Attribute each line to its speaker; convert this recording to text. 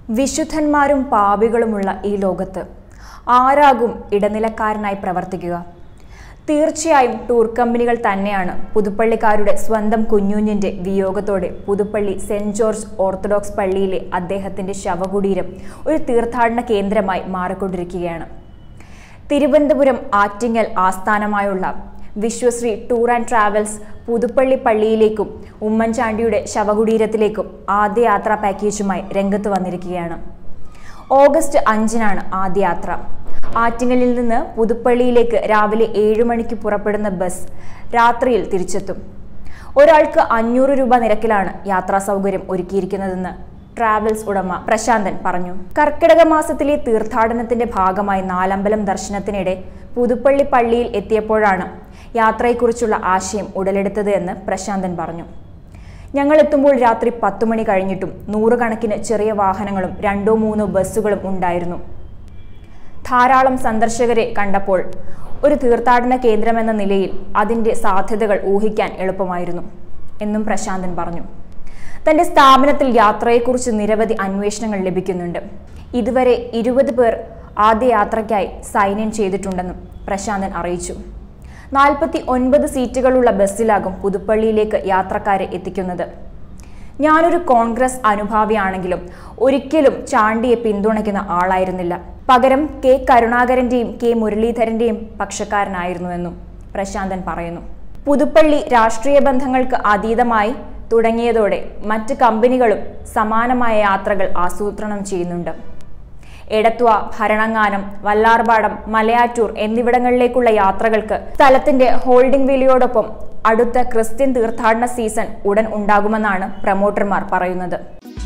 Speaker 1: വിശുദ്ധന്മാരും പാപികളുമുള്ള ഈ ലോകത്ത് ആരാകും ഇടനിലക്കാരനായി പ്രവർത്തിക്കുക തീർച്ചയായും ടൂർ കമ്പനികൾ തന്നെയാണ് പുതുപ്പള്ളിക്കാരുടെ സ്വന്തം കുഞ്ഞുഞ്ഞിന്റെ വിയോഗത്തോടെ പുതുപ്പള്ളി സെന്റ് ജോർജ് ഓർത്തഡോക്സ് പള്ളിയിലെ അദ്ദേഹത്തിന്റെ ശവകുടീരം ഒരു തീർത്ഥാടന കേന്ദ്രമായി മാറിക്കൊണ്ടിരിക്കുകയാണ് തിരുവനന്തപുരം ആറ്റിങ്ങൽ ആസ്ഥാനമായുള്ള Vishwasree tour and travels Puthuppally പള്ളിയിലേക്കും ഉമ്മൻചാണ്ടിയുടെ ശവകുടീരത്തിലേക്കും ആദ്യ യാത്രാ പാക്കേജുമായി രംഗത്ത് വന്നിരിക്കുകയാണ് ഓഗസ്റ്റ് അഞ്ചിനാണ് ആദ്യ യാത്ര ആറ്റിങ്ങലിൽ നിന്ന് പുതുപ്പള്ളിയിലേക്ക് രാവിലെ ഏഴ് മണിക്ക് പുറപ്പെടുന്ന ബസ് രാത്രിയിൽ തിരിച്ചെത്തും ഒരാൾക്ക് അഞ്ഞൂറ് രൂപ നിരക്കിലാണ് യാത്രാ സൗകര്യം ഒരുക്കിയിരിക്കുന്നതെന്ന് ട്രാവൽസ് ഉടമ പ്രശാന്തൻ പറഞ്ഞു കർക്കിടക മാസത്തിലെ തീർത്ഥാടനത്തിന്റെ ഭാഗമായി നാലമ്പലം ദർശനത്തിനിടെ പുതുപ്പള്ളി പള്ളിയിൽ എത്തിയപ്പോഴാണ് യാത്രയെക്കുറിച്ചുള്ള ആശയം ഉടലെടുത്തത് എന്ന് പ്രശാന്തൻ പറഞ്ഞു ഞങ്ങൾ എത്തുമ്പോൾ രാത്രി പത്തു മണി കഴിഞ്ഞിട്ടും നൂറുകണക്കിന് ചെറിയ വാഹനങ്ങളും രണ്ടോ മൂന്നോ ബസ്സുകളും ഉണ്ടായിരുന്നു ധാരാളം സന്ദർശകരെ കണ്ടപ്പോൾ ഒരു തീർത്ഥാടന കേന്ദ്രമെന്ന നിലയിൽ അതിൻ്റെ സാധ്യതകൾ ഊഹിക്കാൻ എളുപ്പമായിരുന്നു എന്നും പ്രശാന്തൻ പറഞ്ഞു തന്റെ സ്ഥാപനത്തിൽ യാത്രയെക്കുറിച്ച് നിരവധി അന്വേഷണങ്ങൾ ലഭിക്കുന്നുണ്ട് ഇതുവരെ ഇരുപത് പേർ ആദ്യ യാത്രയ്ക്കായി സൈൻ ഇൻ ചെയ്തിട്ടുണ്ടെന്നും പ്രശാന്തൻ അറിയിച്ചു നാൽപ്പത്തി ഒൻപത് സീറ്റുകളുള്ള ബസ്സിലാകും പുതുപ്പള്ളിയിലേക്ക് യാത്രക്കാരെ എത്തിക്കുന്നത് ഞാനൊരു കോൺഗ്രസ് അനുഭാവിയാണെങ്കിലും ഒരിക്കലും ചാണ്ടിയെ പിന്തുണയ്ക്കുന്ന ആളായിരുന്നില്ല പകരം കെ കരുണാകരന്റെയും കെ മുരളീധരന്റെയും പക്ഷക്കാരനായിരുന്നുവെന്നും പ്രശാന്തൻ പറയുന്നു പുതുപ്പള്ളി രാഷ്ട്രീയ ബന്ധങ്ങൾക്ക് അതീതമായി തുടങ്ങിയതോടെ മറ്റ് കമ്പനികളും സമാനമായ യാത്രകൾ ആസൂത്രണം ചെയ്യുന്നുണ്ട് എടത്വ ഭരണങ്ങാനം വല്ലാർപാടം മലയാറ്റൂർ എന്നിവിടങ്ങളിലേക്കുള്ള യാത്രകൾക്ക് സ്ഥലത്തിന്റെ ഹോൾഡിംഗ് വിലയോടൊപ്പം അടുത്ത ക്രിസ്ത്യൻ തീർത്ഥാടന സീസൺ ഉടൻ ഉണ്ടാകുമെന്നാണ് പ്രമോട്ടർമാർ പറയുന്നത്